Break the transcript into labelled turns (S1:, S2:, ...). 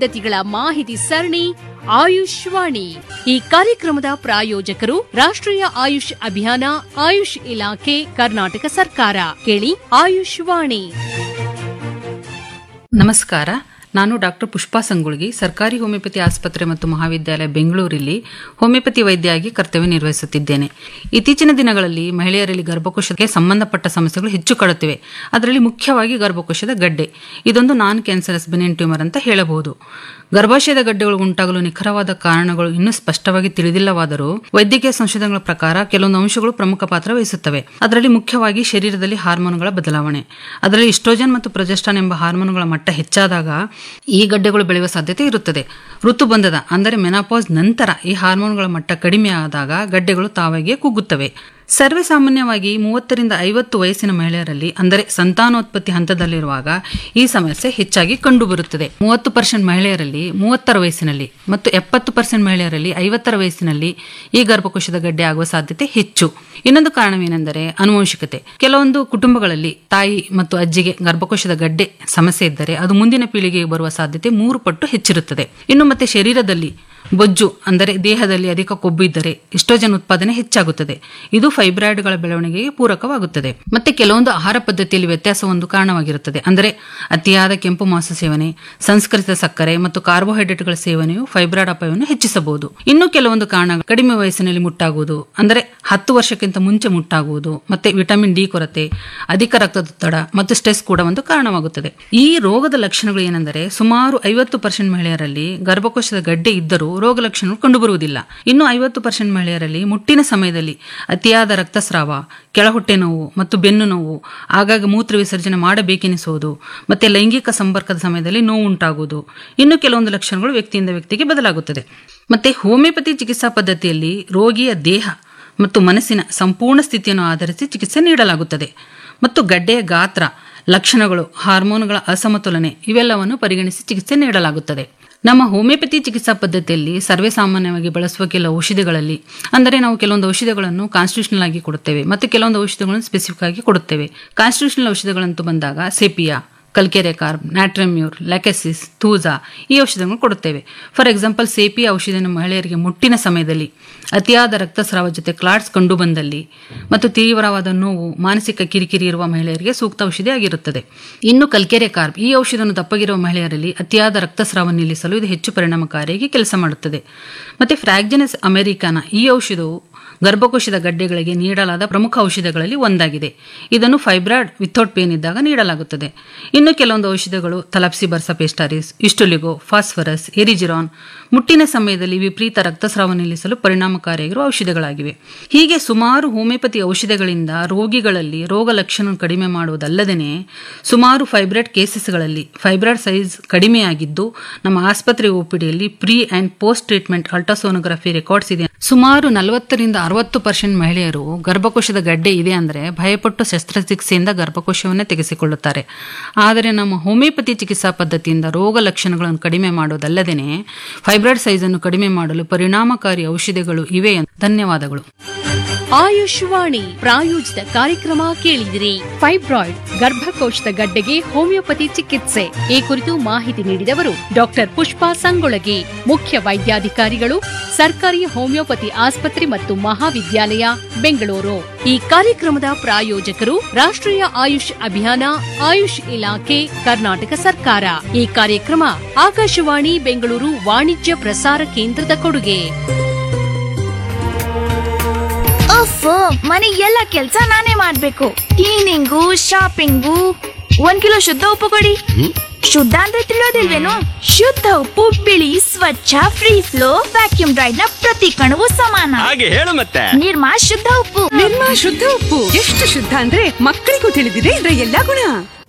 S1: ಪದ್ಧತಿಗಳ ಮಾಹಿತಿ ಸರಣಿ ಆಯುಷ್ವಾಣಿ ಈ ಕಾರ್ಯಕ್ರಮದ ಪ್ರಾಯೋಜಕರು ರಾಷ್ಟ್ರೀಯ ಆಯುಷ್ ಅಭಿಯಾನ ಆಯುಷ್ ಇಲಾಖೆ ಕರ್ನಾಟಕ ಸರ್ಕಾರ ಕೇಳಿ ಆಯುಷ್ವಾಣಿ
S2: ನಮಸ್ಕಾರ ನಾನು ಡಾಕ್ಟರ್ ಪುಷ್ಪಾ ಸಂಗುಳ್ಗಿ ಸರ್ಕಾರಿ ಹೋಮಿಯೋಪತಿ ಆಸ್ಪತ್ರೆ ಮತ್ತು ಮಹಾವಿದ್ಯಾಲಯ ಬೆಂಗಳೂರಲ್ಲಿ ಹೋಮಿಯೋಪತಿ ವೈದ್ಯೆಯಾಗಿ ಕರ್ತವ್ಯ ನಿರ್ವಹಿಸುತ್ತಿದ್ದೇನೆ ಇತ್ತೀಚಿನ ದಿನಗಳಲ್ಲಿ ಮಹಿಳೆಯರಲ್ಲಿ ಗರ್ಭಕೋಶಕ್ಕೆ ಸಂಬಂಧಪಟ್ಟ ಸಮಸ್ಯೆಗಳು ಹೆಚ್ಚು ಕಾಡುತ್ತಿವೆ ಅದರಲ್ಲಿ ಮುಖ್ಯವಾಗಿ ಗರ್ಭಕೋಶದ ಗಡ್ಡೆ ಇದೊಂದು ನಾನ್ ಕ್ಯಾನ್ಸರಸ್ ಬೆನಿನ್ ಟ್ಯೂಮರ್ ಅಂತ ಹೇಳಬಹುದು ಗರ್ಭಾಶಯದ ಗಡ್ಡೆಗಳು ಉಂಟಾಗಲು ನಿಖರವಾದ ಕಾರಣಗಳು ಇನ್ನೂ ಸ್ಪಷ್ಟವಾಗಿ ತಿಳಿದಿಲ್ಲವಾದರೂ ವೈದ್ಯಕೀಯ ಸಂಶೋಧನೆಗಳ ಪ್ರಕಾರ ಕೆಲವೊಂದು ಅಂಶಗಳು ಪ್ರಮುಖ ಪಾತ್ರ ವಹಿಸುತ್ತವೆ ಅದರಲ್ಲಿ ಮುಖ್ಯವಾಗಿ ಶರೀರದಲ್ಲಿ ಹಾರ್ಮೋನುಗಳ ಬದಲಾವಣೆ ಅದರಲ್ಲಿ ಇಸ್ಟ್ರೋಜನ್ ಮತ್ತು ಪ್ರೊಜೆಸ್ಟಾನ್ ಎಂಬ ಹಾರ್ಮೋನುಗಳ ಮಟ್ಟ ಹೆಚ್ಚಾದಾಗ ಈ ಗಡ್ಡೆಗಳು ಬೆಳೆಯುವ ಸಾಧ್ಯತೆ ಇರುತ್ತದೆ ಋತುಬಂಧದ ಅಂದರೆ ಮೆನಾಪಾಸ್ ನಂತರ ಈ ಹಾರ್ಮೋನುಗಳ ಮಟ್ಟ ಕಡಿಮೆ ಆದಾಗ ಗಡ್ಡೆಗಳು ತಾವಾಗಿಯೇ ಕುಗ್ಗುತ್ತವೆ ಸರ್ವೇ ಸಾಮಾನ್ಯವಾಗಿ ಮೂವತ್ತರಿಂದ ಐವತ್ತು ವಯಸ್ಸಿನ ಮಹಿಳೆಯರಲ್ಲಿ ಅಂದರೆ ಸಂತಾನೋತ್ಪತ್ತಿ ಹಂತದಲ್ಲಿರುವಾಗ ಈ ಸಮಸ್ಯೆ ಹೆಚ್ಚಾಗಿ ಕಂಡುಬರುತ್ತದೆ ಮೂವತ್ತು ಪರ್ಸೆಂಟ್ ಮಹಿಳೆಯರಲ್ಲಿ ಮೂವತ್ತರ ವಯಸ್ಸಿನಲ್ಲಿ ಮತ್ತು ಎಪ್ಪತ್ತು ಪರ್ಸೆಂಟ್ ಮಹಿಳೆಯರಲ್ಲಿ ಐವತ್ತರ ವಯಸ್ಸಿನಲ್ಲಿ ಈ ಗರ್ಭಕೋಶದ ಗಡ್ಡೆ ಆಗುವ ಸಾಧ್ಯತೆ ಹೆಚ್ಚು ಇನ್ನೊಂದು ಕಾರಣವೇನೆಂದರೆ ಅನುವಂಶಿಕತೆ ಕೆಲವೊಂದು ಕುಟುಂಬಗಳಲ್ಲಿ ತಾಯಿ ಮತ್ತು ಅಜ್ಜಿಗೆ ಗರ್ಭಕೋಶದ ಗಡ್ಡೆ ಸಮಸ್ಯೆ ಇದ್ದರೆ ಅದು ಮುಂದಿನ ಪೀಳಿಗೆಗೆ ಬರುವ ಸಾಧ್ಯತೆ ಮೂರು ಪಟ್ಟು ಹೆಚ್ಚಿರುತ್ತದೆ ಇನ್ನು ಮತ್ತೆ ಶರೀರದಲ್ಲಿ ಬೊಜ್ಜು ಅಂದರೆ ದೇಹದಲ್ಲಿ ಅಧಿಕ ಕೊಬ್ಬು ಇದ್ದರೆ ಇಸ್ಟ್ರೋಜನ್ ಉತ್ಪಾದನೆ ಹೆಚ್ಚಾಗುತ್ತದೆ ಇದು ಫೈಬ್ರಾಯ್ಡ್ಗಳ ಬೆಳವಣಿಗೆಗೆ ಪೂರಕವಾಗುತ್ತದೆ ಮತ್ತೆ ಕೆಲವೊಂದು ಆಹಾರ ಪದ್ಧತಿಯಲ್ಲಿ ವ್ಯತ್ಯಾಸ ಒಂದು ಕಾರಣವಾಗಿರುತ್ತದೆ ಅಂದರೆ ಅತಿಯಾದ ಕೆಂಪು ಮಾಂಸ ಸೇವನೆ ಸಂಸ್ಕರಿತ ಸಕ್ಕರೆ ಮತ್ತು ಕಾರ್ಬೋಹೈಡ್ರೇಟ್ಗಳ ಸೇವನೆಯು ಫೈಬ್ರಾಯ್ಡ್ ಅಪಾಯವನ್ನು ಹೆಚ್ಚಿಸಬಹುದು ಇನ್ನು ಕೆಲವೊಂದು ಕಾರಣ ಕಡಿಮೆ ವಯಸ್ಸಿನಲ್ಲಿ ಮುಟ್ಟಾಗುವುದು ಅಂದರೆ ಹತ್ತು ವರ್ಷಕ್ಕಿಂತ ಮುಂಚೆ ಮುಟ್ಟಾಗುವುದು ಮತ್ತೆ ವಿಟಮಿನ್ ಡಿ ಕೊರತೆ ಅಧಿಕ ರಕ್ತದೊತ್ತಡ ಮತ್ತು ಸ್ಟ್ರೆಸ್ ಕೂಡ ಒಂದು ಕಾರಣವಾಗುತ್ತದೆ ಈ ರೋಗದ ಲಕ್ಷಣಗಳು ಏನೆಂದರೆ ಸುಮಾರು ಐವತ್ತು ಪರ್ಸೆಂಟ್ ಮಹಿಳೆಯರಲ್ಲಿ ಗರ್ಭಕೋಶದ ಗಡ್ಡೆ ಇದ್ದರೂ ರೋಗ ಲಕ್ಷಣಗಳು ಕಂಡುಬರುವುದಿಲ್ಲ ಇನ್ನು ಐವತ್ತು ಪರ್ಸೆಂಟ್ ಮಹಿಳೆಯರಲ್ಲಿ ಮುಟ್ಟಿನ ಸಮಯದಲ್ಲಿ ಅತಿಯಾದ ರಕ್ತಸ್ರಾವ ಕೆಳಹೊಟ್ಟೆ ನೋವು ಮತ್ತು ಬೆನ್ನು ನೋವು ಆಗಾಗ ಮೂತ್ರ ವಿಸರ್ಜನೆ ಮಾಡಬೇಕೆನಿಸುವುದು ಮತ್ತೆ ಲೈಂಗಿಕ ಸಂಪರ್ಕದ ಸಮಯದಲ್ಲಿ ನೋವು ಉಂಟಾಗುವುದು ಇನ್ನು ಕೆಲವೊಂದು ಲಕ್ಷಣಗಳು ವ್ಯಕ್ತಿಯಿಂದ ವ್ಯಕ್ತಿಗೆ ಬದಲಾಗುತ್ತದೆ ಮತ್ತೆ ಹೋಮಿಯೋಪತಿ ಚಿಕಿತ್ಸಾ ಪದ್ಧತಿಯಲ್ಲಿ ರೋಗಿಯ ದೇಹ ಮತ್ತು ಮನಸ್ಸಿನ ಸಂಪೂರ್ಣ ಸ್ಥಿತಿಯನ್ನು ಆಧರಿಸಿ ಚಿಕಿತ್ಸೆ ನೀಡಲಾಗುತ್ತದೆ ಮತ್ತು ಗಡ್ಡೆಯ ಗಾತ್ರ ಲಕ್ಷಣಗಳು ಹಾರ್ಮೋನುಗಳ ಅಸಮತೋಲನೆ ಇವೆಲ್ಲವನ್ನು ಪರಿಗಣಿಸಿ ಚಿಕಿತ್ಸೆ ನೀಡಲಾಗುತ್ತದೆ ನಮ್ಮ ಹೋಮಿಯೋಪತಿ ಚಿಕಿತ್ಸಾ ಪದ್ಧತಿಯಲ್ಲಿ ಸರ್ವೇ ಸಾಮಾನ್ಯವಾಗಿ ಬಳಸುವ ಕೆಲವು ಔಷಧಿಗಳಲ್ಲಿ ಅಂದರೆ ನಾವು ಕೆಲವೊಂದು ಔಷಧಿಗಳನ್ನು ಕಾನ್ಸ್ಟಿಟ್ಯೂಷನಲ್ ಆಗಿ ಕೊಡುತ್ತೇವೆ ಮತ್ತು ಕೆಲವೊಂದು ಔಷಧಿಗಳನ್ನು ಸ್ಪೆಸಿಫಿಕ್ ಆಗಿ ಕೊಡುತ್ತೇವೆ ಕಾನ್ಸ್ಟಿಟ್ಯೂಷನಲ್ ಔಷಧಿಗಳಂತೂ ಬಂದಾಗ ಸೆಪಿಯಾ ಕಲ್ಕೆರೆ ಕಾರ್ಬ್ ನ್ಯಾಟ್ರಮ್ಯೂರ್ ಲ್ಯಾಕೆಸಿಸ್ ಥೂಜಾ ಈ ಔಷಧಗಳನ್ನು ಕೊಡುತ್ತೇವೆ ಫಾರ್ ಎಕ್ಸಾಂಪಲ್ ಸೇಪಿ ಔಷಧಿಯನ್ನು ಮಹಿಳೆಯರಿಗೆ ಮುಟ್ಟಿನ ಸಮಯದಲ್ಲಿ ಅತಿಯಾದ ರಕ್ತಸ್ರಾವ ಜೊತೆ ಕ್ಲಾಟ್ಸ್ ಕಂಡು ಬಂದಲ್ಲಿ ಮತ್ತು ತೀವ್ರವಾದ ನೋವು ಮಾನಸಿಕ ಕಿರಿಕಿರಿ ಇರುವ ಮಹಿಳೆಯರಿಗೆ ಸೂಕ್ತ ಔಷಧಿ ಆಗಿರುತ್ತದೆ ಇನ್ನು ಕಲ್ಕೆರೆ ಕಾರ್ಬ್ ಈ ಔಷಧವನ್ನು ದಪ್ಪಗಿರುವ ಮಹಿಳೆಯರಲ್ಲಿ ಅತಿಯಾದ ರಕ್ತಸ್ರಾವ ನಿಲ್ಲಿಸಲು ಇದು ಹೆಚ್ಚು ಪರಿಣಾಮಕಾರಿಯಾಗಿ ಕೆಲಸ ಮಾಡುತ್ತದೆ ಮತ್ತೆ ಫ್ರಾಕ್ಜನಸ್ ಅಮೆರಿಕಾನ ಈ ಔಷಧವು ಗರ್ಭಕೋಶದ ಗಡ್ಡೆಗಳಿಗೆ ನೀಡಲಾದ ಪ್ರಮುಖ ಔಷಧಗಳಲ್ಲಿ ಒಂದಾಗಿದೆ ಇದನ್ನು ಫೈಬ್ರಾಯ್ಡ್ ವಿಥೌಟ್ ಪೇನ್ ಇದ್ದಾಗ ನೀಡಲಾಗುತ್ತದೆ ಇನ್ನು ಕೆಲವೊಂದು ಔಷಧಗಳು ತಲಾಪ್ಸಿ ಬರ್ಸಪೇಸ್ಟಾರಿಸ್ ಇಸ್ಟುಲಿಗೋ ಫಾಸ್ಫರಸ್ ಎರಿಜಿರಾನ್ ಮುಟ್ಟಿನ ಸಮಯದಲ್ಲಿ ವಿಪರೀತ ರಕ್ತಸ್ರಾವ ನಿಲ್ಲಿಸಲು ಪರಿಣಾಮಕಾರಿಯಾಗಿರುವ ಔಷಧಗಳಾಗಿವೆ ಹೀಗೆ ಸುಮಾರು ಹೋಮಿಯೋಪತಿ ಔಷಧಗಳಿಂದ ರೋಗಿಗಳಲ್ಲಿ ರೋಗ ಲಕ್ಷಣ ಕಡಿಮೆ ಮಾಡುವುದಲ್ಲದೇ ಸುಮಾರು ಫೈಬ್ರಾಯ್ಡ್ ಕೇಸಸ್ಗಳಲ್ಲಿ ಫೈಬ್ರಾಯ್ಡ್ ಸೈಜ್ ಕಡಿಮೆಯಾಗಿದ್ದು ನಮ್ಮ ಆಸ್ಪತ್ರೆ ಒಪಿಡಿಯಲ್ಲಿ pre and post treatment ultrasonography records ಇದೆ ಸುಮಾರು ನಲವತ್ತರಿಂದ ಅರವತ್ತು ಪರ್ಸೆಂಟ್ ಮಹಿಳೆಯರು ಗರ್ಭಕೋಶದ ಗಡ್ಡೆ ಇದೆ ಅಂದರೆ ಭಯಪಟ್ಟು ಶಸ್ತ್ರಚಿಕಿತ್ಸೆಯಿಂದ ಗರ್ಭಕೋಶವನ್ನೇ ತೆಗೆಸಿಕೊಳ್ಳುತ್ತಾರೆ ಆದರೆ ನಮ್ಮ ಹೋಮಿಯೋಪತಿ ಚಿಕಿತ್ಸಾ ಪದ್ಧತಿಯಿಂದ ರೋಗ ಲಕ್ಷಣಗಳನ್ನು ಕಡಿಮೆ ಮಾಡುವುದಲ್ಲದೇ ಫೈಬ್ರಾಯ್ಡ್ ಸೈಜ್ ಅನ್ನು ಕಡಿಮೆ ಮಾಡಲು ಪರಿಣಾಮಕಾರಿ ಔಷಧಿಗಳು ಇವೆ ಧನ್ಯವಾದಗಳು
S1: ಆಯುಷ್ವಾಣಿ ಪ್ರಾಯೋಜಿತ ಕಾರ್ಯಕ್ರಮ ಕೇಳಿದಿರಿ ಫೈಬ್ರಾಯ್ಡ್ ಗರ್ಭಕೋಶದ ಗಡ್ಡೆಗೆ ಹೋಮಿಯೋಪತಿ ಚಿಕಿತ್ಸೆ ಈ ಕುರಿತು ಮಾಹಿತಿ ನೀಡಿದವರು ಡಾಕ್ಟರ್ ಪುಷ್ಪಾ ಸಂಗೊಳಗಿ ಮುಖ್ಯ ವೈದ್ಯಾಧಿಕಾರಿಗಳು ಸರ್ಕಾರಿ ಹೋಮಿಯೋಪತಿ ಆಸ್ಪತ್ರೆ ಮತ್ತು ಮಹಾವಿದ್ಯಾಲಯ ಬೆಂಗಳೂರು ಈ ಕಾರ್ಯಕ್ರಮದ ಪ್ರಾಯೋಜಕರು ರಾಷ್ಟ್ರೀಯ ಆಯುಷ್ ಅಭಿಯಾನ ಆಯುಷ್ ಇಲಾಖೆ ಕರ್ನಾಟಕ ಸರ್ಕಾರ ಈ ಕಾರ್ಯಕ್ರಮ ಆಕಾಶವಾಣಿ ಬೆಂಗಳೂರು ವಾಣಿಜ್ಯ ಪ್ರಸಾರ ಕೇಂದ್ರದ ಕೊಡುಗೆ
S3: ಅಫ್ ಮನೆ ಎಲ್ಲ ಕೆಲ್ಸ ನಾನೇ ಮಾಡ್ಬೇಕು ಕ್ಲೀನಿಂಗು ಶಾಪಿಂಗು ಒಂದ್ ಕಿಲೋ ಶುದ್ಧ ಉಪ್ಪು ಕೊಡಿ ಶುದ್ಧ ಅಂದ್ರೆ ತಿಳಿಯೋದಿಲ್ವೇನು ಶುದ್ಧ ಉಪ್ಪು ಬಿಳಿ ಸ್ವಚ್ಛ ಫ್ರೀ ಫ್ಲೋ ವ್ಯಾಕ್ಯೂಮ್ ಡ್ರೈಡ್ ನ ಪ್ರತಿ ಕಣವು ಸಮಾನ
S4: ಹಾಗೆ ಹೇಳು ಮತ್ತೆ
S3: ನಿರ್ಮಾ ಶುದ್ಧ ಉಪ್ಪು
S5: ನಿರ್ಮಾ ಶುದ್ಧ ಉಪ್ಪು ಎಷ್ಟು ಶುದ್ಧ ಅಂದ್ರೆ ಮಕ್ಕಳಿಗೂ ತಿಳಿದಿದೆ ಇದರ ಎಲ್ಲಾ ಗುಣ